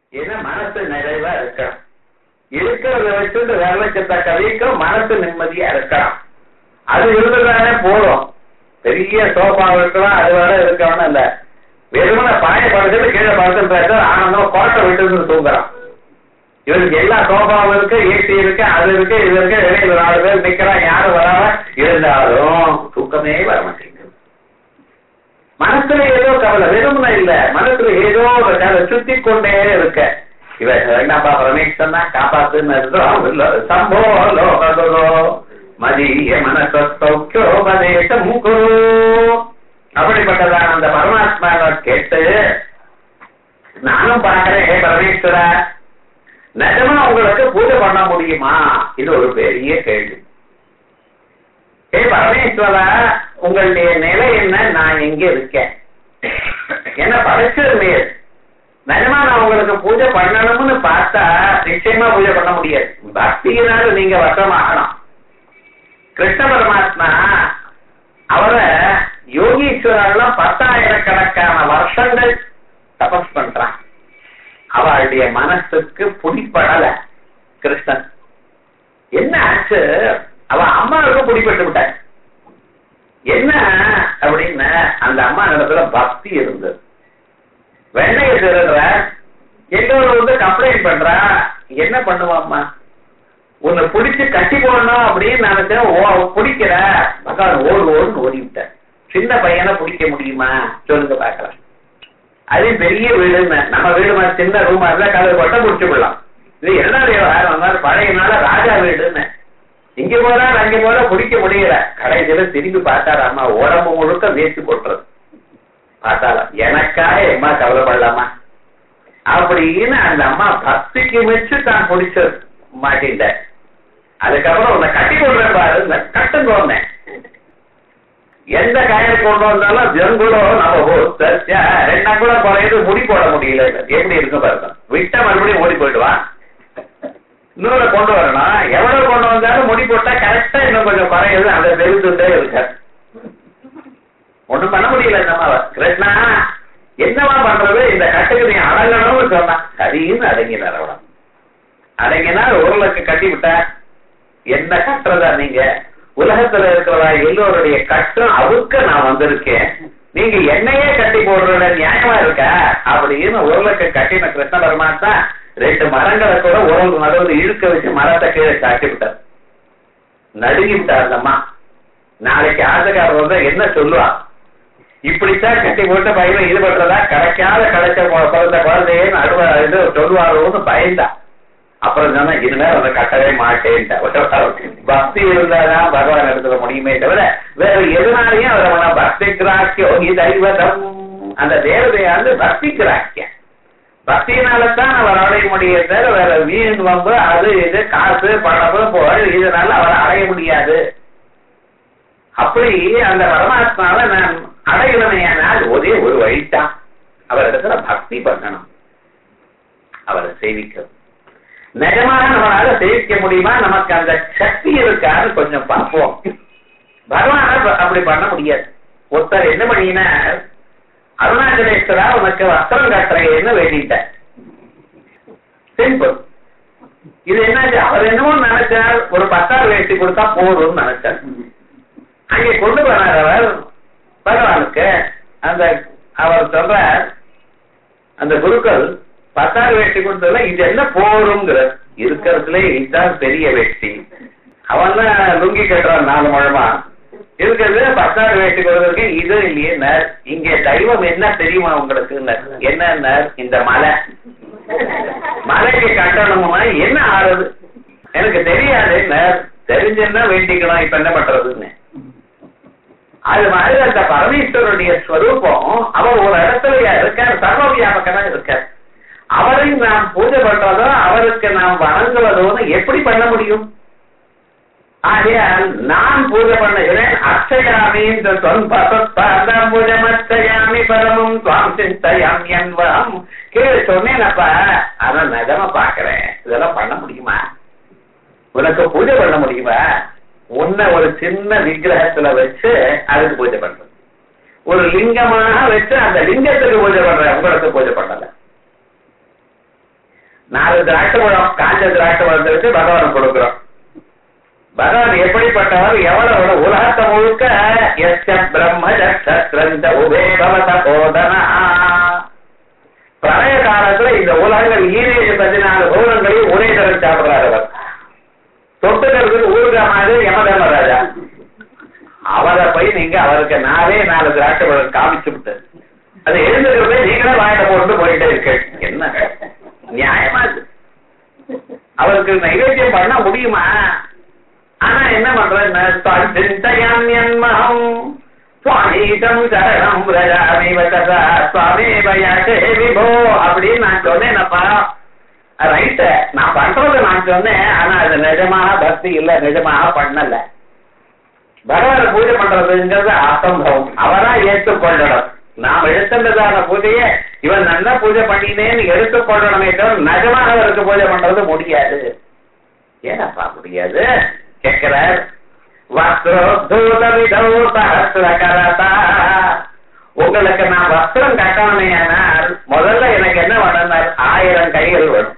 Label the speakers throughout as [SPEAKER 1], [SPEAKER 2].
[SPEAKER 1] ஏன்னா மனசு நிறைவா இருக்கணும் இருக்கிறத வச்சுட்டு வரலட்சத்தக்க வரைக்கும் மனசு நிம்மதியா இருக்கலாம் அது இருந்ததானே போதும் பெரிய சோஃபா இருக்கலாம் அது வர இருக்கணும் இல்ல வெறுமனை பாய படுத்துட்டு கீழே படுத்துட்டு ஆனந்தம் கோட்டை விட்டு தூங்குறான் இவருக்கு எல்லா சோஃபாவும் இருக்கு ஏசி இருக்கு அது இருக்கு இது இருக்கு வெளியில நாலு பேர் நிக்கிறான் யாரும் வராம இருந்தாலும் தூக்கமே வர மாட்டேங்குது மனசுல ஏதோ கவலை வெறுமனை இல்ல மனசுல ஏதோ ஒரு கவலை சுத்தி கொண்டே இருக்க இவ என்னப்பா ரமேஷ் தான் காப்பாத்துன்னு இருக்கிறோம் இல்ல சம்போ லோகதோ மதிய மனச சௌக்கியோபதேசம் குரு அப்படிப்பட்டதான அந்த பரமாத்மாவை கேட்டு நானும் பார்க்கிறேன் ஹே பரமேஸ்வரா நிஜமா உங்களுக்கு பூஜை பண்ண முடியுமா இது ஒரு பெரிய கேள்வி ஏ பரமேஸ்வரா உங்களுடைய நிலை என்ன நான் எங்க இருக்கேன் என்ன படைச்சது மேல் நிஜமா நான் உங்களுக்கு பூஜை பண்ணணும்னு பார்த்தா நிச்சயமா பூஜை பண்ண முடியாது பக்தியினால நீங்க வசமாகணும் கிருஷ்ண பரமாத்மா அவரை யோகீஸ்வரெல்லாம் பத்தாயிரக்கணக்கான வருஷங்கள் தபஸ் பண்றான் அவளுடைய மனசுக்கு பிடிப்படல கிருஷ்ணன் என்ன ஆச்சு அவ அம்மாவுக்கு பிடிப்பட்டு விட்டாள் என்ன அப்படின்னு அந்த அம்மா இடத்துல பக்தி இருந்தது வெண்ணைய திருடுற எல்லோரும் வந்து கம்ப்ளைண்ட் பண்றா என்ன பண்ணுவாம்மா உன்னை பிடிச்சு கட்டி போடணும் அப்படின்னு நினைச்சேன் ஓ பிடிக்கிற மகான் ஓடு ஓடுன்னு ஓடி விட்டேன் சின்ன பையனை பிடிக்க முடியுமா சொல்லுங்க பாக்கலாம் அது பெரிய வீடுன்னு நம்ம வீடு மாதிரி சின்ன ரூமா இருந்தா கதவு போட்டா முடிச்சு விடலாம் இது இரண்டாவது விவகாரம் வந்தாலும் பழைய நாள ராஜா வீடுன்னு இங்க போறா அங்க போறா பிடிக்க முடியல கடைசியில திரும்பி பார்த்தாரு அம்மா உடம்பு முழுக்க வேஸ்ட் போட்டுறது பார்த்தாலும் எனக்காக எம்மா கவலைப்படலாமா அப்படின்னு அந்த அம்மா பக்திக்கு வச்சு தான் பிடிச்ச மாட்டிட்ட அதுக்கப்புறம் உன்னை கட்டி கொள்றேன் பாரு கட்டும் கொண்டேன் எந்த கயிறு கொண்டு வந்தாலும் ஜங்குடோ நம்ம ரெண்டா கூட குறையது முடி போட முடியல எப்படி இருக்கு பாருங்க விட்ட மறுபடியும் ஓடி போயிடுவான் இன்னொரு கொண்டு வரணும் எவ்வளவு கொண்டு வந்தாலும் முடி போட்டா கரெக்டா இன்னும் கொஞ்சம் குறையுது அந்த தெரிஞ்சுட்டே இருக்க ஒண்ணும் பண்ண முடியல நம்ம கிருஷ்ணா என்னவா பண்றது இந்த கட்டுக்கு நீ அடங்கணும்னு சொன்னா சரின்னு அடங்கினார் அவன அடங்கினா ஒரு லட்சம் கட்டி விட்ட என்ன கட்டுறதா நீங்க உலகத்துல இருக்கிறவா எல்லோருடைய கட்டும் அவுக்க நான் வந்திருக்கேன் நீங்க என்னையே கட்டி போடுற நியாயமா இருக்க அப்படின்னு ஒரு லட்சம் கட்டின கிருஷ்ண பரமாத்மா ரெண்டு மரங்களை கூட உறவு நடுவில் இழுக்க வச்சு மரத்தை கீழே சாட்டி விட்டார் நடுங்கி விட்டார் அந்த அம்மா நாளைக்கு ஆசைக்காரர் வந்தா என்ன சொல்லுவா இப்படித்தான் கட்டி போட்டு பையனை இது பண்றதா கிடைக்காத கிடைச்ச பிறந்த குழந்தையே நடுவ இது சொல்லுவாரோன்னு பயந்தா அப்புறம் சொன்னா இனிமேல் அதை கட்டவே மாட்டேன் பக்தி இருந்தாதான் பகவான் எடுத்துக்க முடியுமே தவிர வேற எதுனாலையும் அவரை பக்தி கிராக்கியம் தெய்வதம் அந்த தேவதையாண்டு பக்தி கிராக்கியம் பக்தியினாலதான் அவர் அடைய முடியும் தவிர வேற வீண் வம்பு அது இது காசு பணம் புகழ் இதனால அவரை அடைய முடியாது அப்படி அந்த பரமாத்மாவை நான் அடையணுமையானால் ஒரே ஒரு வழிதான் அவர் இடத்துல பக்தி பண்ணணும் அவரை சேவிக்கணும் நிஜமாக நம்மளால சேவிக்க முடியுமா நமக்கு அந்த சக்தி இருக்கான்னு கொஞ்சம் பார்ப்போம் பகவான அப்படி பண்ண முடியாது ஒருத்தர் என்ன பண்ணினா அருணாச்சலேஸ்வரா உனக்கு வஸ்திரம் கட்டுறேன்னு வேண்டிட்ட சிம்பிள் இது என்னாச்சு அவர் என்னமோ நினைச்சார் ஒரு பத்தாறு வேட்டி கொடுத்தா போதும்னு நினைச்சார் அங்கே கொண்டு போனார் அவர் பகவானுக்கு அந்த அவர் சொல்ற அந்த குருக்கள் பத்தாறு வேட்டி கொடுத்ததுல இது என்ன போருங்கிற இருக்கிறதுல இதுதான் பெரிய வேட்டி அவன் தான் லுங்கி கட்டுறான் நாலு முழமா இருக்கிறது பத்தாறு வேட்டி கொடுத்ததுக்கு இது இல்லையே நர் இங்க தெய்வம் என்ன தெரியுமா உங்களுக்கு என்ன இந்த மலை மலைக்கு கட்டணுமா என்ன ஆறுது எனக்கு தெரியாது நர் தெரிஞ்சுன்னா வேண்டிக்கணும் இப்ப என்ன பண்றதுன்னு அது மாதிரி அந்த பரமேஸ்வருடைய ஸ்வரூபம் அவர் ஒரு இடத்துல இருக்கார் சர்வ வியாபகமா இருக்கார் அவரை நாம் பூஜை பண்றதோ அவருக்கு நாம் வணங்குவதோன்னு எப்படி பண்ண முடியும் ஆகையால் நான் பூஜை பண்ணுகிறேன் அச்சயாமி இந்த தொன்பதம் பூஜமச்சயாமி பரமும் துவாம் சிந்தயாம் என்பம் கீழே சொன்னேனப்பா அதை நிஜமா பாக்குறேன் இதெல்லாம் பண்ண முடியுமா உனக்கு பூஜை பண்ண முடியுமா உன்னை ஒரு சின்ன விக்கிரகத்துல வச்சு அதுக்கு பூஜை பண்றது ஒரு லிங்கமாக வச்சு அந்த லிங்கத்துக்கு பூஜை பண்ற உங்களுக்கு பூஜை பண்ணல நாலு திராட்சை பழம் காஞ்ச திராட்சை பழத்தை வச்சு பகவான் கொடுக்கிறோம் பகவான் எப்படிப்பட்டவர் எவ்வளவு உலகத்தை முழுக்க எச்ச பிரம்ம சத்திரந்த உபே பவத போதனா பிரளய காலத்துல இந்த உலகங்கள் ஈரேழு பதினாலு பூதங்களையும் ஒரே தரம் சாப்பிடுறாரு அவர் தொட்டுக்கிறதுக்கு ஊருகா மாதிரி யமதர்மராஜா அவரை போய் நீங்க அவருக்கு நாலே நாலு திராட்சை பழம் காமிச்சு விட்டு அது எழுந்துக்கிறதே நீங்களே வாயில போட்டு போயிட்டே இருக்கு என்ன நியாயமா இது அவருக்கு நைவேத்தியம் பண்ண முடியுமா ஆனா என்ன பண்றேன் சிந்தையான்மகம் சுவாமீதம் சரணம் ரஜாமி வசதா சுவாமி பயாசே விபோ அப்படின்னு நான் சொன்னேனப்பா ரைட்டு நான் பண்றது நான் சொன்னேன் ஆனா அது நிஜமாக பக்தி இல்ல நிஜமாக பண்ணல பகவான பூஜை பண்றதுங்கிறது அசம்பவம் அவரா ஏற்றுக்கொள்ளணும் நாம் எடுத்துள்ளதான பூஜையை இவன் நல்லா பூஜை பண்ணினேன்னு எடுத்துக்கொள்ளணுமே தவிர நிஜமாக அவருக்கு பூஜை பண்றது முடியாது ஏனப்பா முடியாது கேட்கிறார் வஸ்திரோத்தூத விதோ சஹஸ்ர கரதா உங்களுக்கு நான் வஸ்திரம் கட்டணுமே ஆனால் முதல்ல எனக்கு என்ன வேணும்னார் ஆயிரம் கைகள் வேணும்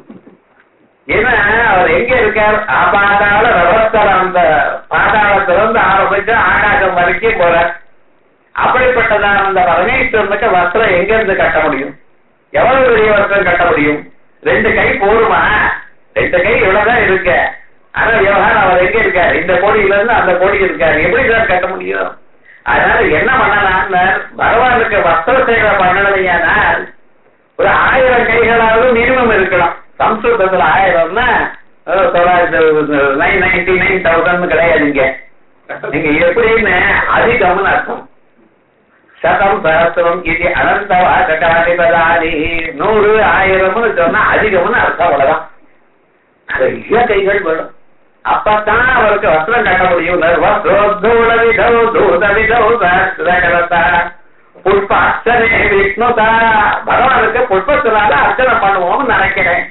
[SPEAKER 1] ஏன்னா அவர் எங்க இருக்கார் ஆபாதாள விவஸ்தரம் அந்த பாதாளத்திலிருந்து ஆரம்பிச்சு ஆகாசம் வரைக்கும் போறார் அப்படிப்பட்டதான அந்த பரமேஸ்வரனுக்கு வஸ்திரம் எங்க இருந்து கட்ட முடியும் எவ்வளவு பெரிய வஸ்திரம் கட்ட முடியும் ரெண்டு கை போருமா ரெண்டு கை இவ்வளவுதான் இருக்கு ஆனா விவகாரம் அவர் எங்க இருக்காரு இந்த கோடியில இருந்து அந்த கோடி இருக்காரு எப்படி சார் கட்ட முடியும் அதனால என்ன பண்ணலாம்னு பகவானுக்கு வஸ்திர சேவை பண்ணலையானால் ஒரு ஆயிரம் கைகளாவது மினிமம் இருக்கலாம் சம்ஸ்கிருதத்துல ஆயிரம்னா அஹ், தொள்ளாயிரத்தி நைன் நைன்டி நைன் தௌசண்ட் கிடையாது இங்க நீங்க எப்படின்னு அதிகம்னு அர்த்தம் சதம் சஹஸ்ரம் இது அனந்தவா கட்டாதிபதானி நூறு ஆயிரம்னு சொன்னா அதிகம்னு அர்த்தம் அவ்வளவுதான் நிறைய கைகள் வேணும் அப்பதான் அவருக்கு வஸ்திரம் கட்ட முடியும் வஸ்திரோத்தூடவிதோ தூதவிதோ சஹஸ்ரகரதா புஷ்ப அர்ச்சனை விஷ்ணுதா பகவானுக்கு புஷ்பத்தினால அர்ச்சனை பண்ணுவோம்னு நினைக்கிறேன்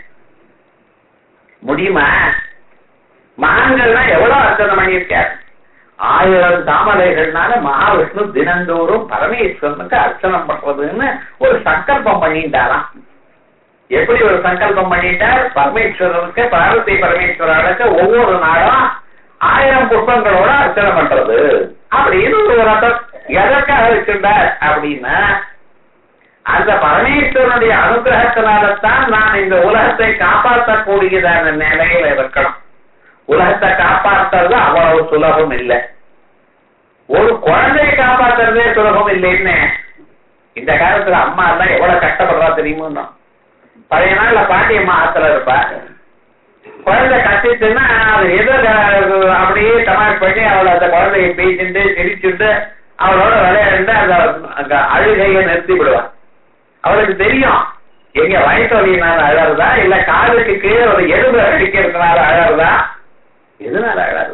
[SPEAKER 1] முடியுமா மகான்கள்னா எவ்வளவு அர்ச்சனை பண்ணியிருக்கார் ஆயிரம் தாமரைகள்னால மகாவிஷ்ணு தினந்தோறும் பரமேஸ்வரனுக்கு அர்ச்சனை பண்றதுன்னு ஒரு சங்கல்பம் பண்ணிட்டாராம் எப்படி ஒரு சங்கல்பம் பண்ணிட்டார் பரமேஸ்வரனுக்கு பார்வதி பரமேஸ்வரனுக்கு ஒவ்வொரு நாளும் ஆயிரம் புஷ்பங்களோட அர்ச்சனை பண்றது அப்படின்னு ஒரு ரதம் எதற்காக வச்சிருந்தார் அப்படின்னா அந்த பரமேஸ்வரனுடைய அனுகிரகத்தினால்தான் நான் இந்த உலகத்தை காப்பாற்றக்கூடியதான நிலையில இருக்கணும் உலகத்தை காப்பாற்றுறது அவ்வளவு சுலபம் இல்லை ஒரு குழந்தையை காப்பாத்துறதே சுலபம் இல்லைன்னு இந்த காலத்துல அம்மா எல்லாம் எவ்வளவு கஷ்டப்படுறா தெரியுமோ பழைய நாள்ல பாட்டியம்மா ஆத்துல இருப்பா குழந்தை கத்திச்சுன்னா அது எதோ க- அப்படியே தமாஷ் பண்ணி அவளை அந்த குழந்தைய பேசிட்டு சிரிச்சுட்டு அவளோட விளையாண்டு அந்த அந்த அழுகையை நிறுத்தி விடுவா அவளுக்கு தெரியும் எங்க வயசு வலியினால அழறதா இல்ல காதுக்கு கீழே ஒரு எலும்பு அடிக்கிறதுனால அழறதா எதனால அழறது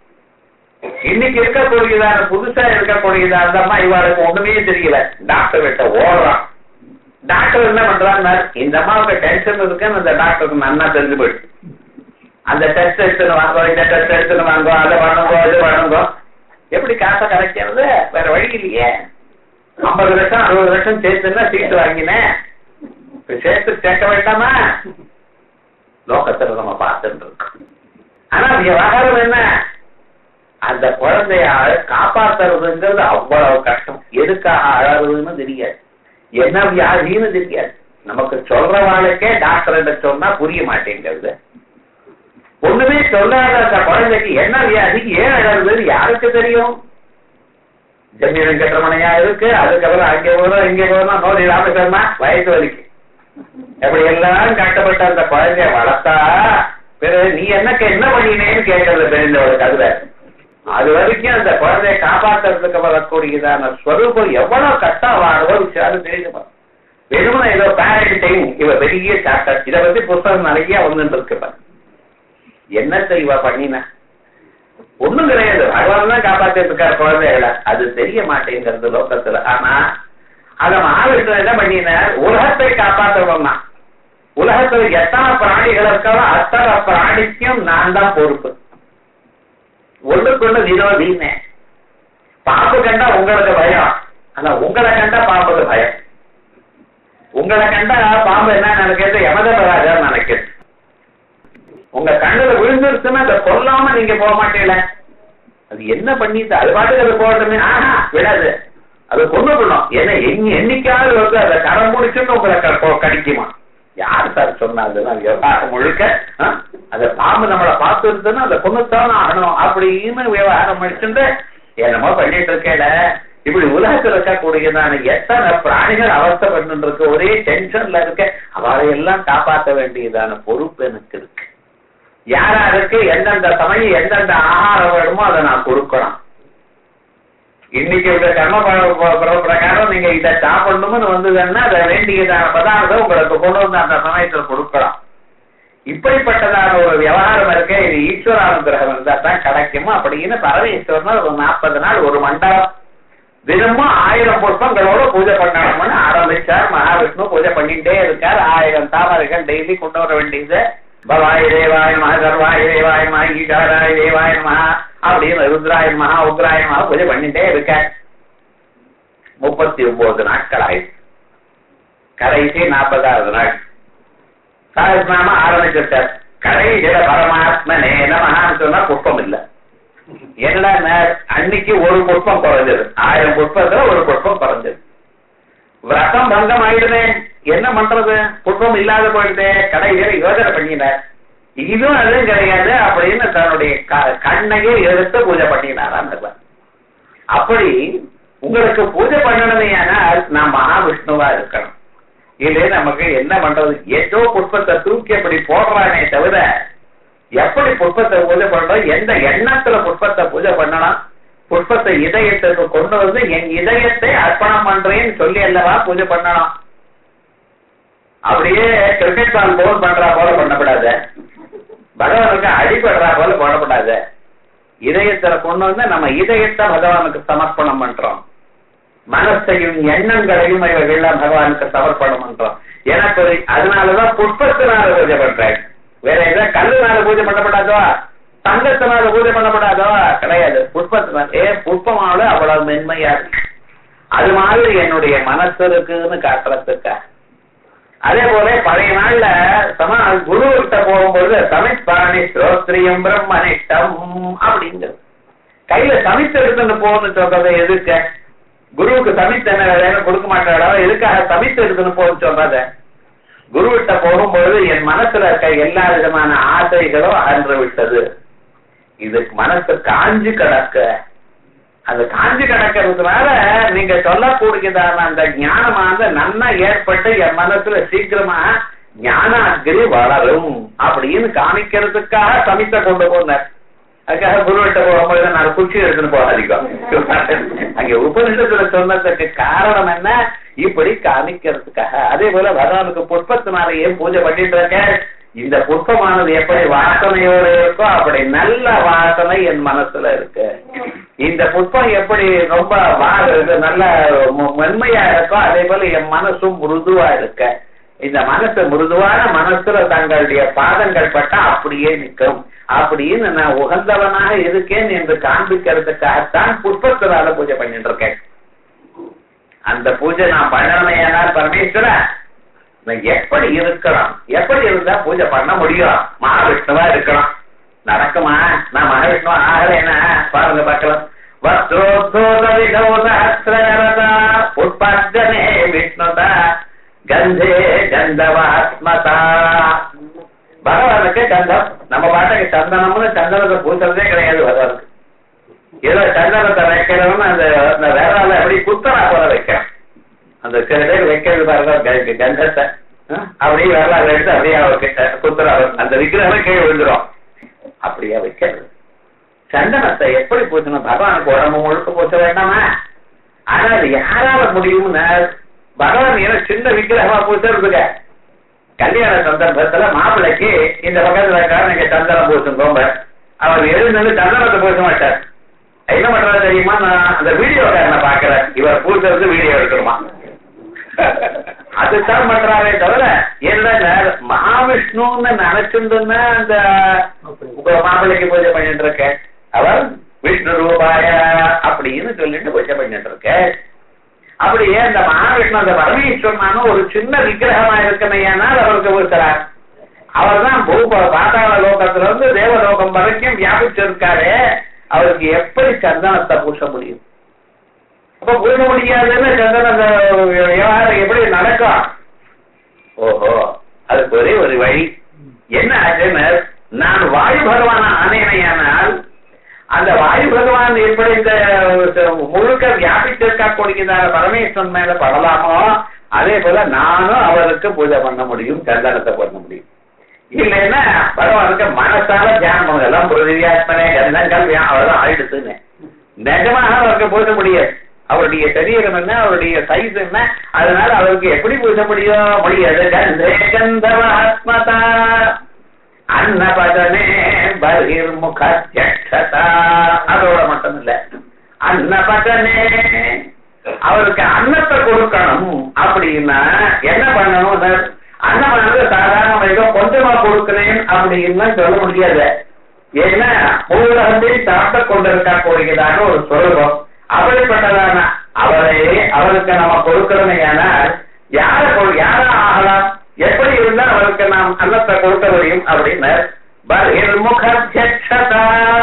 [SPEAKER 1] இன்னைக்கு இருக்கக்கூடியதான புதுசா இருக்கக்கூடியதா அந்த அம்மா இவாளுக்கு ஒண்ணுமே தெரியல டாக்டர் கிட்ட ஓடுறான் டாக்டர் என்ன பண்றாங்க இந்த அம்மாவுக்கு டென்ஷன் இருக்குன்னு அந்த டாக்டருக்கு நன்னா தெரிஞ்சு போயிடுச்சு அந்த டெஸ்ட் எடுத்துன்னு வாங்கோ இந்த டெஸ்ட் எடுத்துன்னு வாங்கோ அதை பண்ணுங்கோ இது பண்ணுங்கோ எப்படி காசை கரைக்கிறது வேற வழி இல்லையே ஐம்பது லட்சம் அறுபது லட்சம் சேர்த்துன்னா சீட்டு வாங்கினேன் இப்ப சேர்த்து சேர்க்க வேண்டாமா லோகத்துல நம்ம பார்த்துட்டு இருக்கோம் ஆனா விவகாரம் என்ன அந்த குழந்தைய அழ- காப்பாத்துறதுங்கிறது அவ்வளவு கஷ்டம் எதுக்காக அழறதுன்னு தெரியாது என்ன வியாதின்னு தெரியாது நமக்கு சொல்றவாளுக்கே டாக்டர் சொன்னா புரிய மாட்டேங்கிறது ஒண்ணுமே சொல்லாத அந்த குழந்தைக்கு என்ன வியாதி ஏன் அழகுதுன்னு யாருக்கு தெரியும் ஜம்மி வெங்கட்ரமணையா இருக்கு அதுக்கப்புறம் அங்கே போறோம் இங்கே போறோம் நோடி ராமசர்மா வயசு வலிக்கு எப்படி எல்லாரும் கஷ்டப்பட்ட அந்த குழந்தைய வளர்த்தா பிறகு நீ என்னக்கு என்ன பண்ணினேன்னு கேட்கறது தெரிஞ்சவளுக்கு அதுல அது வரைக்கும் அந்த குழந்தைய காப்பாத்துறதுக்கு வரக்கூடியதான ஸ்வரூபம் எவ்வளவு கஷ்டம் அனுபவிச்சாலும் தெரியுமா வெறுமனே ஏதோ பேரண்டிங் இவ பெரிய சாப்டர் இதை பத்தி புத்தகம் நிறைய வந்துட்டு இருக்கு பாரு. என்னத்தை இவ பண்ணின ஒண்ணும் கிடையாது பகவான் தான் காப்பாத்திட்டு இருக்காரு குழந்தைகளை அது தெரிய மாட்டேங்கிறது லோகத்துல ஆனா அத மகாவிஷ்ணு என்ன பண்ணினார் உலகத்தை காப்பாற்றணும்னா உலகத்துல எத்தனை பிராணிகள் இருக்காரோ அத்தனை பிராணிக்கும் நான் தான் பொறுப்பு ஒண்ணுக்குள்ள விரோதின்னு பாம்பு கண்டா உங்களுக்கு பயம் ஆனா உங்களை கண்டா பாம்புக்கு பயம் உங்களை கண்டா பாம்பு என்ன நினைக்கிறது யமதர்மராஜா நினைக்கும் உங்க கண்ணுல விழுந்துருச்சுன்னா அதை கொல்லாம நீங்க போக மாட்டீங்கள அது என்ன பண்ணிட்டு அது பாட்டுக்கு அது போடணுமே ஆஹா விடாது அது கொண்டு விடணும் ஏன்னா எங்க என்னைக்காவது வந்து அதை கரம் முடிச்சுன்னு உங்களை க- கொ- கடிக்குமா யார் சார் சொன்னா அதெல்லாம் விவகாரம் முழுக்க ஆ? அந்த பாம்பு நம்மளை பார்த்து இருந்ததுன்னா அதை கொண்டுத்தான் ஆகணும் அப்படின்னு விவகாரம் முடிச்சுட்டு என்னமோ பண்ணிட்டு இருக்கேல இப்படி உலகத்துல இருக்கக்கூடியதான எத்தனை பிராணிகள் அவஸ்தைப்பட்டு இருக்கு ஒரே டென்ஷன்ல இருக்க அவரை எல்லாம் காப்பாற்ற வேண்டியதான பொறுப்பு எனக்கு இருக்கு யாராருக்கு எந்தெந்த சமயம் எந்தெந்த ஆகாரம் வேணுமோ அதை நான் கொடுக்கணும் இன்னைக்கு இந்த கர்ம ப- ப- ப- பிரகாரம் நீங்க இதை சாப்பிடணும்னு வந்ததுன்னா அதை வேண்டியதான பதார்த்தம் உங்களுக்கு கொண்டு வந்து அந்த சமயத்துல கொடுக்கலாம் இப்படிப்பட்டதான ஒரு விவகாரம் இருக்கே இது ஈஸ்வரானுகிரகம் இருந்தா தான் கிடைக்குமா அப்படின்னு பரமேஸ்வரன் ஒரு நாற்பது நாள் ஒரு மண்டலம் தினமும் ஆயிரம் புஷ்பங்களோட பூஜை பண்ணணும்னு ஆரம்பிச்சார் மகாவிஷ்ணு பூஜை பண்ணிட்டே இருக்கார் ஆயிரம் தாமரைகள் டெய்லி கொண்டு வர வேண்டியது பவாய தேவாய மகா சர்வாய தேவாய மகா ஈகாராய தேவாய மகா அப்படின்னு ருத்ராய மகா உக்ராய மகா பூஜை பண்ணிட்டே இருக்கார் முப்பத்தி ஒன்பது நாட்கள் ஆயிடுச்சு கடைசி நாற்பதாவது நாள் சாயஸ்நாம ஆரம்பிச்சிருக்கார் கடைசியில பரமாத்மனே நமஹான்னு சொன்னா புஷ்பம் இல்லை என்னடா நே- அன்னைக்கு ஒரு புஷ்பம் குறைஞ்சது ஆயிரம் புஷ்பத்துல ஒரு புஷ்பம் குறைஞ்சது விரதம் பங்கம் ஆயிடுதே என்ன பண்றது புஷ்பம் இல்லாத போயிடுதே கடைசியில யோசனை பண்ணினார் இதுவும் அதுவும் கிடையாது அப்படின்னு தன்னுடைய க- கண்ணையே எடுத்து பூஜை பண்ணினாராம் பகவான். அப்படி உங்களுக்கு பூஜை பண்ணணுமே ஆனால் நான் மகாவிஷ்ணுவா இருக்கணும் இது நமக்கு என்ன பண்றது ஏதோ புஷ்பத்தை தூக்கி அப்படி போடுறானே தவிர எப்படி புஷ்பத்தை பூஜை பண்றோம் எந்த எண்ணத்துல புஷ்பத்தை பூஜை பண்ணலாம் புஷ்பத்தை இதயத்துக்கு கொண்டு வந்து என் இதயத்தை அர்ப்பணம் பண்றேன்னு சொல்லி அல்லவா பூஜை பண்ணலாம் அப்படியே கிரிக்கெட் பால் போல் பண்றா போல பண்ணக்கூடாது பகவானுக்கு அடிபடுறா போல போடக்கூடாது இதயத்துல கொண்டு வந்து நம்ம இதயத்தை பகவானுக்கு சமர்ப்பணம் பண்றோம் மனசையும் எண்ணங்களையும் இவைகள்லாம் பகவானுக்கு சமர்ப்பணம் பண்றோம் எனக்கு ஒரு அதனாலதான் புஷ்பத்தினால பூஜை பண்றேன் வேற ஏதாவது கல்லுனால பூஜை பண்ணப்படாதோ தங்கத்தினால பூஜை பண்ணப்படாதோ கிடையாது புஷ்பத்தினால ஏ புஷ்பமாவது அவ்வளவு மென்மையா இருக்கு அது மாதிரி என்னுடைய மனசு இருக்குன்னு காட்டுறதுக்கா அதே போல பழைய நாள்ல சம குரு கிட்ட போகும்போது சமித்பாணி ஸ்ரோத்ரியம் பிரம்மனிஷ்டம் அப்படிங்கிறது கையில சமித்து எடுத்துன்னு போகணும்னு சொல்றது எதுக்கு குருவுக்கு சமித்து என்ன வேலைன்னு கொடுக்க மாட்டாடா எதுக்காக சமித்து எடுத்துன்னு போகணும்னு சொல்றத குருவிட்ட போகும்போது என் மனசுல இருக்க எல்லா விதமான ஆசைகளும் அகன்று விட்டது இதுக்கு மனசு காஞ்சு கிடக்க அந்த காஞ்சி கிடக்கிறதுனால நீங்க சொல்லக்கூடியதான அந்த ஞானமானது நன்னா ஏற்பட்டு என் மனசுல சீக்கிரமா ஞானாகிரி வளரும் அப்படின்னு காமிக்கிறதுக்காக சமித்த கொண்டு போனார் அதுக்காக குருவிட்ட போகும்போது நான் குச்சி எடுத்துன்னு போகாதிக்கும் அங்க உபனிஷத்துல சொன்னதுக்கு காரணம் என்ன இப்படி காமிக்கிறதுக்காக அதே போல பகவானுக்கு புஷ்பத்தினால ஏன் பூஜை பண்ணிட்டு இருக்க இந்த புஷ்பமானது எப்படி வாசனையோடு இருக்கோ அப்படி நல்ல வாசனை என் மனசுல இருக்கு இந்த புஷ்பம் எப்படி ரொம்ப வா- இது நல்ல மு- மென்மையா இருக்கோ அதே போல என் மனசும் மிருதுவா இருக்க இந்த மனசு மிருதுவான மனசுல தங்களுடைய பாதங்கள் பட்டா அப்படியே நிற்கும் அப்படின்னு நான் உகந்தவனாக இருக்கேன் என்று காண்பிக்கிறதுக்காகத்தான் புஷ்பத்தினால பூஜை பண்ணிட்டு இருக்கேன் அந்த பூஜை நான் பண்ணணுமையானால் பரமேஸ்வர நான் எப்படி இருக்கணும் எப்படி இருந்தா பூஜை பண்ண முடியும் மகாவிஷ்ணுவா இருக்கணும் நடக்குமா நான் மகாவிஷ்ணுவா ஆகலைன்னா பாருங்க பார்க்கலாம் வஸ்திரோத்தோதவிதோதஹஸ்ரகரதா புஷ்பார்ஜனே விஷ்ணுதா கந்தே கந்தவாத்மதா பகவானுக்கு கந்தம் நம்ம பாட்டுக்கு சந்தனம்னு சந்தனத்தை பூசுறதே கிடையாது பகவானுக்கு ஏதோ சந்தனத்தை வைக்கிறவன்னு அந்த அந்த வேறால அப்படி குத்தரா போல வைக்கிறோம் அந்த சில பேர் வைக்கிறது பாருங்க க- கந்தத்தை ஆ? அப்படியே வரலாறு எடுத்து அப்படியே அவருக்கு குத்துறா அந்த விக்கிரகமே கீழே விழுந்துரும் அப்படியே வைக்கிறது சந்தனத்தை எப்படி பூசணும் பகவானுக்கு உடம்பு முழுக்க பூச வேண்டாமா ஆனா அது யாரால முடியும்னு பகவான் ஏன்னா சின்ன விக்கிரகமா பூசுறதுங்க கல்யாண சந்தர்ப்பத்துல மாப்பிள்ளைக்கு இந்த பக்கத்துல இருக்காரு நீங்க சந்தனம் பூசுங்க அவர் எழுந்து சந்தனத்தை பூச மாட்டார் என்ன பண்றாரு தெரியுமா நான் அந்த வீடியோக்காரனை பாக்குறேன் இவர் பூசுறது வீடியோ எடுக்கணுமா அதுதான் பண்றாரே தவிர என்ன மகாவிஷ்ணுன்னு நினைச்சுட்டுன்னா அந்த உங்க மாப்பிள்ளைக்கு பூஜை பண்ணிட்டு இருக்க அவர் விஷ்ணு ரூபாய அப்படின்னு சொல்லிட்டு பூஜை பண்ணிட்டு இருக்க அப்படியே அந்த மகாவிஷ்ணு அந்த பரமேஸ்வரனான ஒரு சின்ன விக்கிரகமா இருக்கமையானால் அவருக்கு பூசுறார் அவர் தான் பூப பாதாள லோகத்துல இருந்து தேவலோகம் வரைக்கும் வியாபிச்சிருக்காரு அவருக்கு எப்படி சந்தனத்தை பூச முடியும் அப்ப பூச முடியாதுன்னு சந்தன விவகாரம் எப்படி நடக்கும் ஓஹோ அதுக்கு ஒரே ஒரு வழி என்ன ஆச்சுன்னு நான் வாயு பகவான ஆனேனையானால் அந்த வாயு பகவான் எப்படி இந்த முழுக்க வியாபித்திருக்கா கொடுக்கிறார பரமேஸ்வரன் மேல படலாமோ அதே போல நானும் அவருக்கு பூஜை பண்ண முடியும் சந்தனத்தை பண்ண முடியும் இல்லைன்னா பகவானுக்கு மனசால தியானம் பண்ணுங்க எல்லாம் பிருதிவியாத்மனே கந்தங்கள் அவ்வளவுதான் ஆயிடுச்சுன்னு நிஜமாக அவருக்கு பூஜ முடியாது அவருடைய சரீரம் என்ன அவருடைய சைஸ் என்ன அதனால அவருக்கு எப்படி பூஜ முடியும் முடியாது கந்தே கந்தவாத்மதா அன்னபதனே பகிர்முகா அதோட மட்டும் இல்ல அன்னபதனே அவருக்கு அன்னத்தை கொடுக்கணும் அப்படின்னா என்ன பண்ணணும் அன்னமானது சாதாரண ஏதோ கொஞ்சமா கொடுக்கிறேன் அப்படின்னு சொல்ல முடியாது ஏன்னா உலகத்தில் சாப்பிட்டு கொண்டிருக்கா கூடியதான ஒரு சொல்லுவோம் அப்படிப்பட்டதான அவரை அவருக்கு நம்ம கொடுக்கிறோமே ஆனால் யார யாரா ஆகலாம் எப்படி இருந்தா அவருக்கு நாம் அன்னத்தை கொடுக்க முடியும் அப்படின்னு பகிர்முகா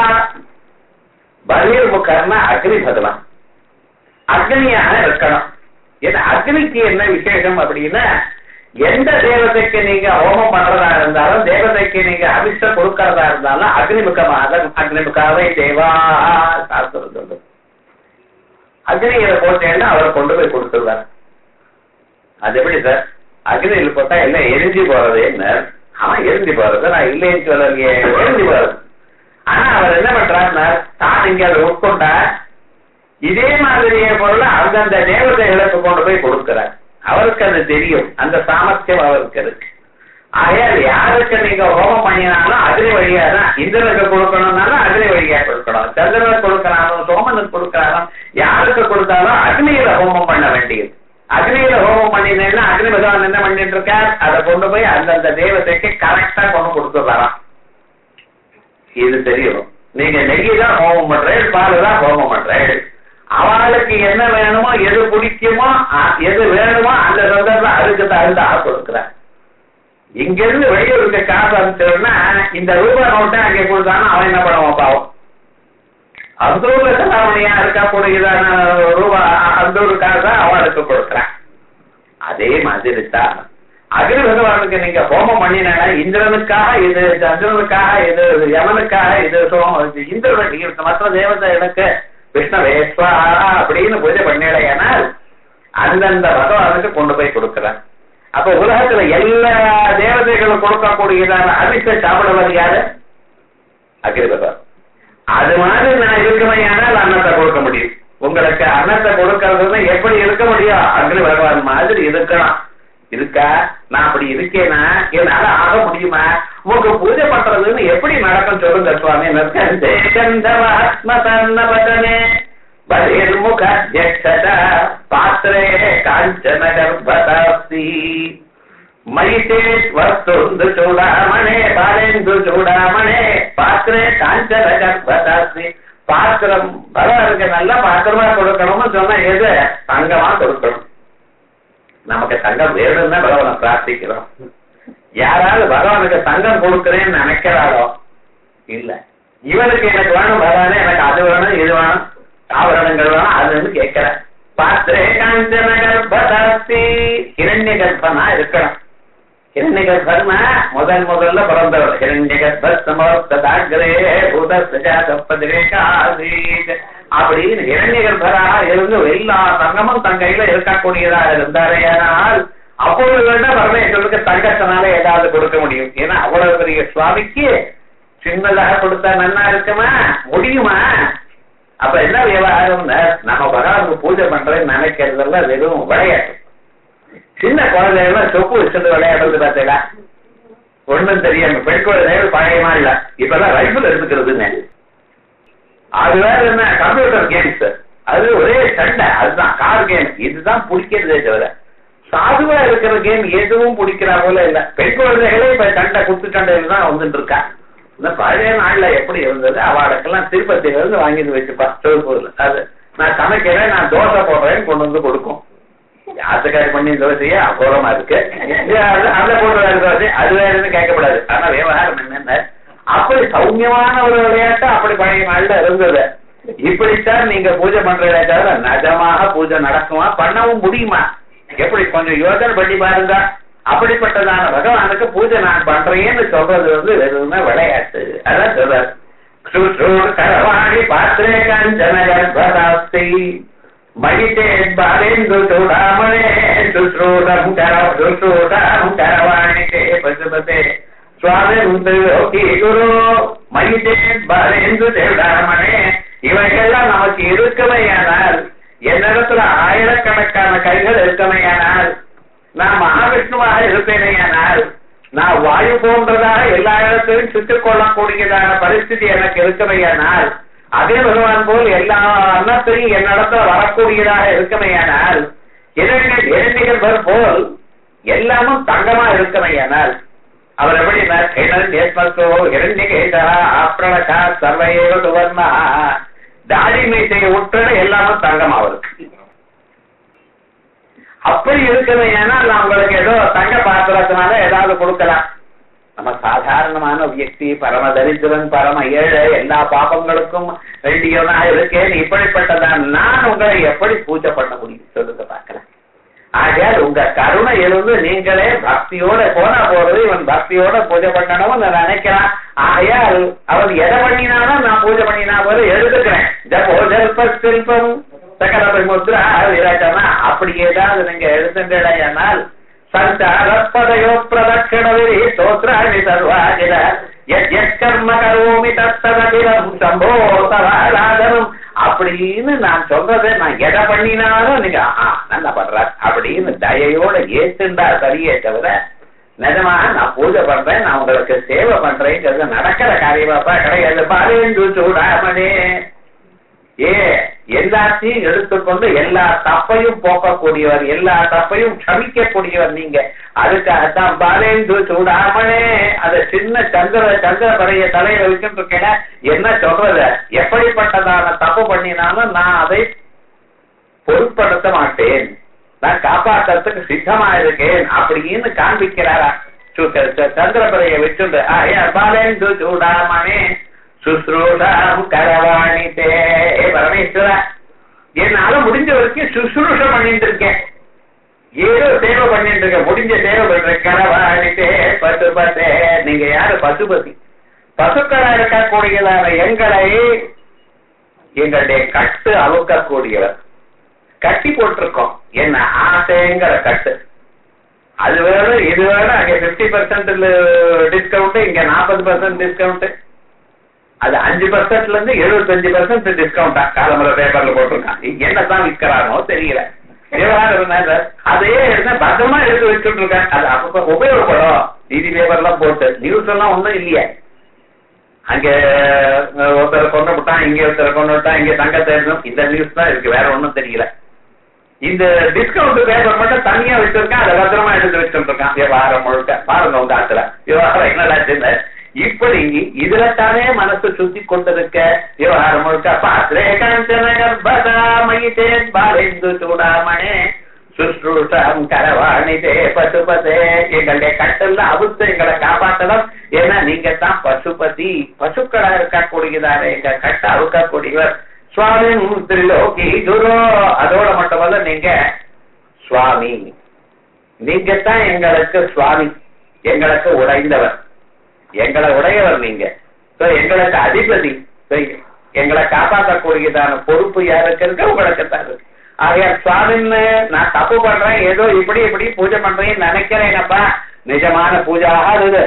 [SPEAKER 1] பகிர்முகர்னா அக்னி பகவான் அக்னியாக இருக்கணும் ஏன்னா அக்னிக்கு என்ன விசேஷம் அப்படின்னா எந்த தேவதைக்கு நீங்க ஹோமம் பண்றதா இருந்தாலும் தேவதைக்கு நீங்க அபிஷம் கொடுக்கறதா இருந்தாலும் அக்னிமுகமாக அக்னிமுகாவை தேவா சாஸ்திரம் சொல்லுது அக்னியில போட்டேன்னா அவர் கொண்டு போய் கொடுத்துருவார் அது எப்படி சார் அக்னியில் போட்டா எல்லாம் எரிஞ்சு போறது என்ன அவன் எரிஞ்சு போறது நான் இல்லைன்னு சொல்லலையே எரிஞ்சு போறது ஆனா அவர் என்ன பண்றாருன்னா தான் இங்க அதை உட்கொண்டா இதே மாதிரியே பொருள் அந்தந்த தேவதைகளுக்கு கொண்டு போய் கொடுக்கிறார் அவருக்கு அது தெரியும் அந்த சாமர்த்தியம் அவருக்கு இருக்கு ஆகையால் யாருக்கு நீங்க ஹோமம் பண்ணினாலும் அக்னி வழியா தான் இந்திரனுக்கு கொடுக்கணும்னாலும் அக்னி வழியா கொடுக்கணும் சந்திரனுக்கு கொடுக்கறாலும் சோமனுக்கு கொடுக்கறாலும் யாருக்கு கொடுத்தாலும் அக்னியில ஹோமம் பண்ண வேண்டியது அக்னியில ஹோமம் பண்ணினேன்னா அக்னி பகவான் என்ன பண்ணிட்டு இருக்கார் அதை கொண்டு போய் அந்தந்த தேவதைக்கு கரெக்டா கொண்டு கொடுத்துடலாம் இது தெரியும் நீங்க நெய்யை தான் ஹோமம் பண்றேன் பால் தான் ஹோமம் பண்றேன் அவளுக்கு என்ன வேணுமோ எது பிடிக்குமோ எது வேணுமோ அந்த சந்தர்ப்பம் அதுக்கு தகுந்தாக கொடுக்குறார் இங்க இருந்து வெளியூருக்கு காசு அனுப்பிச்சோம்னா இந்த ரூபாய் நோட்டை அங்கே கொடுத்தானா அவன் என்ன பண்ணுவான் பாவம் அந்த ஊர்ல செலாவணியா இருக்கா கூடியதான ரூபா அந்த ஒரு காசை அவனுக்கு கொடுக்குறான் அதே மாதிரி தான் அக்னி பகவானுக்கு நீங்க ஹோமம் பண்ணினா இந்திரனுக்காக இது சந்திரனுக்காக இது யமனுக்காக இது இந்திரனுக்கு மற்ற தேவதைகளுக்கு விஷ்ணவேஸ்வா அப்படின்னு பூஜை பண்ணிடையானால் அந்தந்த பகவானுக்கு கொண்டு போய் கொடுக்கிறார் அப்ப உலகத்துல எல்லா தேவதைகளும் கொடுக்கக்கூடியதான அரிசை சாப்பிடுவது யாரு அக்னி பகவான் அது மாதிரி நான் இருக்கமையானால் அன்னத்தை கொடுக்க முடியும் உங்களுக்கு அன்னத்தை கொடுக்கறதுன்னு எப்படி இருக்க முடியும் அக்னி பகவான் மாதிரி இருக்கணும் இருக்கா நான் அப்படி இருக்கேனா என்னால ஆக முடியுமா உங்களுக்கு பூஜை பண்றதுன்னு எப்படி நடக்கும் சொல்லுங்க சுவாமி பதனே பகிர்முக பாத்திரே காஞ்சன கர்ப்பதாஸ்தி மயிசேத் வஸ்து சூடாமணே பாலேந்து சூடாமணே பாத்திரே காஞ்சன கர்ப்பதாஸ்தி பாத்திரம் பகவானுக்கு நல்ல பாத்திரமா கொடுக்கணும்னு சொன்னா எது தங்கமா கொடுக்கணும் நமக்கு தங்கம் வேணும்னா பகவானை பிரார்த்திக்கிறோம் யாராவது பகவானுக்கு தங்கம் கொடுக்கிறேன்னு நினைக்கிறாரோ இல்ல இவனுக்கு எனக்கு வேணும் பகவானே எனக்கு அது வேணும் இது வேணும் ஆபரணங்கள் வேணும் அதுன்னு கேட்கிற பாத்திரே காஞ்சன கர்ப்பதாஸ்தி இரண்ய கர்ப்பனா இருக்கணும் இரண்ய கர்ப்பனா முதல் முதல்ல பிறந்தவர் இரண்ய கர்ப்ப சமர்த்ததாகிரே பூத சஜாதப்பதிரே காசீத் அப்படின்னு இரண்ய கர்ப்பராக இருந்து எல்லா தங்கமும் தன் கையில இருக்கக்கூடியதாக இருந்தாரேனால் அப்பொழுது வேண்டா பரமேஸ்வருக்கு தங்கத்தினால ஏதாவது கொடுக்க முடியும் ஏன்னா அவ்வளவு பெரிய சுவாமிக்கு சின்னதாக கொடுத்தா நன்னா இருக்குமா முடியுமா அப்ப என்ன விவகாரம் நம்ம பகவானுக்கு பூஜை பண்றேன்னு நினைக்கிறதெல்லாம் வெறும் விளையாட்டு சின்ன குழந்தைகள்லாம் சொப்பு வச்சுட்டு விளையாடுறது பார்த்தீங்களா ஒண்ணும் தெரியாம பெண் குழந்தைகள் பழையமா இல்ல இப்பெல்லாம் ரைபிள் எடுத்துக்கிறதுன்னு அது வேற என்ன கம்ப்யூட்டர் கேம்ஸ் அது ஒரே சண்டை அதுதான் கார் கேம் இதுதான் பிடிக்கிறதே தவிர சாதுவா இருக்கிற கேம் எதுவும் பிடிக்கிறா போல இல்ல பெண் குழந்தைகளே இப்ப சண்டை குத்து சண்டையில தான் வந்துட்டு இருக்கா இந்த பழைய நாள்ல எப்படி இருந்தது அவளுக்கெல்லாம் திருப்பதியில இருந்து வாங்கிட்டு வச்சுப்பா திருப்பூர்ல அது நான் சமைக்கிறேன் நான் தோசை போடுறேன்னு கொண்டு வந்து கொடுக்கும் ஆத்துக்காரி பண்ணி தோசையே அகோரமா இருக்கு அந்த போடுற தோசை அது வேறன்னு கேட்கக்கூடாது ஆனா விவகாரம் என்னென்ன அப்படி சௌமியமான ஒரு விளையாட்டு அப்படி பழைய நாள்ல இருந்தது இப்படித்தான் நீங்க பூஜை பண்றதே தவிர நிஜமாக பூஜை நடக்குமா பண்ணவும் முடியுமா எப்படி கொஞ்சம் யோசனை பண்ணி பாருங்க அப்படிப்பட்டதான பகவானுக்கு பூஜை நான் பண்றேன்னு சொல்றது வந்து வெறும்னா விளையாட்டு அதான் சொல்றாரு சுற்றூர் கரவாணி பாத்திரே கஞ்சன கர்ப்பதாஸ்தி மகிதே பாலேந்து சூடாமணே சுஸ்ரூடம் கர சுஸ்ரூடம் கரவாணி தே பசுபதே சுவாமி குரு மகிதே பாலேந்து தேவடாமணே இவைகள்லாம் நமக்கு இருக்குமையானால் என்னிடத்துல ஆயிரக்கணக்கான கைகள் இருக்குமையானால் நான் மகாவிஷ்ணுவாக இருப்பேனேயானால் நான் வாயு போன்றதாக எல்லா இடத்திலும் சுற்றிக் கொள்ளக்கூடியதான பரிஸ்திதி எனக்கு இருக்குமையானால் அதே பகவான் போல் எல்லா அன்னத்தையும் என்னிடத்துல வரக்கூடியதாக இருக்குமையானால் இரண்டு இரண்டிகள் போல் எல்லாமும் தங்கமா இருக்குமையானால் அவர் எப்படி ஏற்பத்தோ இரண்டு கேட்டா அப்ரணகா சர்வையோ சுவர்ணா தாடி மீசையை உட்பட எல்லாமும் தங்கம் அவருக்கு அப்படி இருக்கிறது ஏன்னா நான் உங்களுக்கு ஏதோ தங்க பாத்திரத்தினால ஏதாவது கொடுக்கலாம் நம்ம சாதாரணமான வியக்தி பரம தரித்திரன் பரம ஏழை எல்லா பாபங்களுக்கும் வேண்டியவனா இருக்கேன் இப்படிப்பட்டதான் நான் உங்களை எப்படி பூஜை பண்ண முடியும் சொல்லுங்க பார்க்கலாம் ஆகையால் உங்க கருணை இருந்து நீங்களே பக்தியோட போனா போறது இவன் பக்தியோட பூஜை பண்ணணும்னு நான் நினைக்கிறான் ஆகையால் அவன் எதை பண்ணினாலும் நான் பூஜை பண்ணினா போது எழுதுக்கிறேன் ஜபோ ஜல்ப சில்பம் சகல முத்ரா விராஜனா அப்படி ஏதாவது நீங்க எழுதுங்களையானால் சஞ்சாரப்பதையோ பிரதட்சிணவிரி ஸ்தோத்ராணி சர்வாஜில கர்ம கரோமி தத்ததிரம் சம்போ தராதனம் அப்படின்னு நான் சொல்றதை நான் எதை பண்ணினாலும் நீங்க ஆ நல்லா பண்ற அப்படின்னு தயையோட ஏத்துண்டா சரியே தவிர நிஜமா நான் பூஜை பண்றேன் நான் உங்களுக்கு சேவை பண்றேங்கிறது நடக்கிற காரியமாப்பா கிடையாது பாலேந்து சூடாமனே ஏ எல்லாத்தையும் எடுத்துக்கொண்டு எல்லா தப்பையும் போக்கக்கூடியவர் எல்லா தப்பையும் க்ஷமிக்கக்கூடியவர் நீங்க அதுக்காகத்தான் பாலேந்து சூடாமனே அத சின்ன சந்திர சந்திர படைய தலையில வச்சுட்டு இருக்கேன் என்ன சொல்றது எப்படிப்பட்டதான தப்பு பண்ணினாலும் நான் அதை பொருட்படுத்த மாட்டேன் நான் காப்பாற்றுறதுக்கு சித்தமா இருக்கேன் அப்படின்னு காண்பிக்கிறாரா சந்திரபரையை வச்சுண்டு ஆயா பாலேந்து சூடாமனே சுஸ்ரூஷம் கரவாணித்தே பரமேஸ்வர என்னால முடிஞ்ச வரைக்கும் சுசுரூஷம் பண்ணிட்டு இருக்கேன் ஏதோ சேவை பண்ணிட்டு இருக்கேன் முடிஞ்ச சேவை பண்றேன் கரவாணித்தே பசுபத்தே நீங்க யாரு பசுபதி பசுக்களா இருக்கக்கூடியதான எங்களை எங்களுடைய கட்டு அவுக்கக்கூடியவர் கட்டி போட்டிருக்கோம் என்ன ஆசைங்கிற கட்டு அது வேணும் இது வேணும் அங்க பிப்டி பர்சன்ட் டிஸ்கவுண்ட் இங்க நாற்பது பர்சன்ட் டிஸ்கவுண்ட் அது அஞ்சு பர்சன்ட்ல இருந்து எழுபத்தஞ்சு பர்சன்ட் டிஸ்கவுண்டா காலமுறை பேப்பர்ல போட்டிருக்கான் என்னதான் விற்கிறானோ தெரியல விவகாரம் அதையே என்ன பத்திரமா எடுத்து வச்சுட்டு இருக்கேன் அது அப்பப்ப உபயோகப்படும் டிவி பேப்பர்லாம் போட்டு நியூஸ் எல்லாம் ஒண்ணும் இல்லையே அங்க ஒருத்தரை கொண்டு விட்டான் இங்க ஒருத்தரை கொண்டு விட்டான் இங்க தங்கத்தை எடுக்கணும் இந்த நியூஸ் தான் இருக்கு வேற ஒண்ணும் தெரியல இந்த டிஸ்கவுண்ட் பேப்பர் மட்டும் தனியா வச்சிருக்கேன் அதை பத்திரமா எடுத்து வச்சுட்டு இருக்கான் விவகாரம் முழுக்க பாருங்க உங்க ஆத்துல விவகாரம் என்னடா இப்படி இதுல தானே மனசு சுத்தி கொண்டிருக்க விவகாரம் முழுக்க பாத்திரே காஞ்சன கர்ப்பதா மயிதே பாலேந்து சூடாமணே சுஷ்ரூஷம் கரவாணிதே பசுபதே எங்களுடைய கட்டல்ல அவுத்து எங்களை காப்பாற்றலாம் ஏன்னா நீங்க தான் பசுபதி பசுக்களா இருக்கக்கூடியதான எங்க கட்ட அவுக்கக்கூடியவர் சுவாமி திரிலோகி குரு அதோட மட்டுமல்ல நீங்க சுவாமி நீங்க தான் எங்களுக்கு சுவாமி எங்களுக்கு உடைந்தவர் எங்களை உடையவர் நீங்க எங்களுக்கு அதிபதி எங்களை காப்பாற்றக்கூடியதான பொறுப்பு யாருக்கு இருக்கு உங்களுக்கு தான் இருக்கு ஆகையா சுவாமின்னு நான் தப்பு பண்றேன் ஏதோ இப்படி இப்படி பூஜை பண்றேன்னு நினைக்கிறேனப்பா நிஜமான பூஜை ஆகாது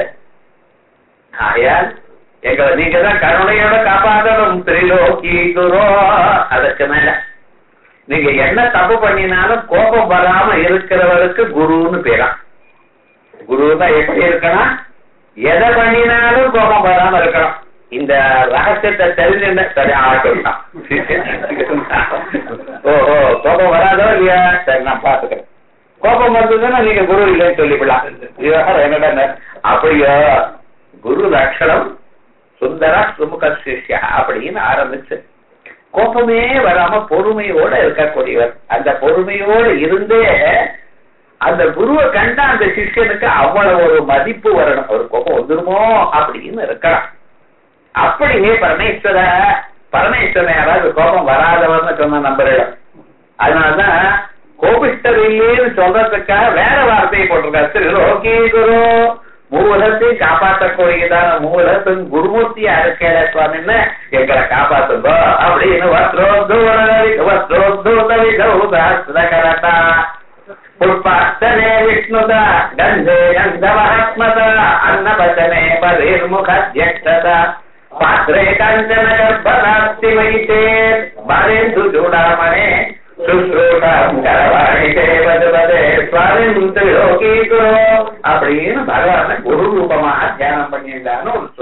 [SPEAKER 1] ஆகையால் எங்களை நீங்க தான் கருணையோட காப்பாற்றணும் திரிலோகி குரு அதுக்கு மேல நீங்க என்ன தப்பு பண்ணினாலும் கோபம் வராம இருக்கிறவருக்கு குருன்னு பேரா குருன்னா எப்படி இருக்கணும் எதை பண்ணினாலும் கோபம் வராம இருக்கணும் இந்த ரகசியத்தை தெரிஞ்சுட்ட சரி ஆகட்டும் ஓஹோ கோபம் வராதோ இல்லையா சரி நான் பாத்துக்கிறேன் கோபம் வந்ததுன்னா நீங்க குரு இல்லைன்னு சொல்லிவிடலாம் விவகாரம் என்னடா அப்படியோ குரு லட்சணம் சுந்தர சுமுக சிஷ்யா அப்படின்னு ஆரம்பிச்சு கோபமே வராம பொறுமையோட இருக்கக்கூடியவர் அந்த பொறுமையோடு இருந்தே அந்த குருவை கண்டா அந்த சிஷ்யனுக்கு அவ்வளவு ஒரு மதிப்பு வரணும் ஒரு கோபம் வந்துருமோ அப்படின்னு இருக்கலாம் அப்படியே பரமேஸ்வர பரமேஸ்வரன் யாராவது கோபம் வராதவர்னு சொன்ன நம்பரிடம் அதனாலதான் கோபிஷ்டர் இல்லைன்னு சொல்றதுக்காக வேற வார்த்தையை போட்டிருக்காரு திரிலோகி குரு மூலத்தையும் காப்பாற்றக்கூடியதான மூலத்தின் குருமூர்த்தியா இருக்கல சுவாமின்னு எங்களை காப்பாத்துங்கோ அப்படின்னு வஸ்திரோத்தூரி வஸ்திரோத்தூதவிதௌதாஸ்திரகரதா புஷ்பார்த்தனே விஷ்ணுத கந்தே கந்தமஹத்மத அன்னபச்சனே பரிர்முகத்யக்ஷத பாத்ரே கஞ்சன கர்ப்பதாஸ்தி வைத்தே பரேந்து சூடாமணே சுஷ்ரூஷாம் கரவாணி தேவதே சுவாமி திரிலோகி குரு அப்படின்னு பகவான குரு ரூபமாக தியானம் பண்ணியிருந்தான்னு ஒரு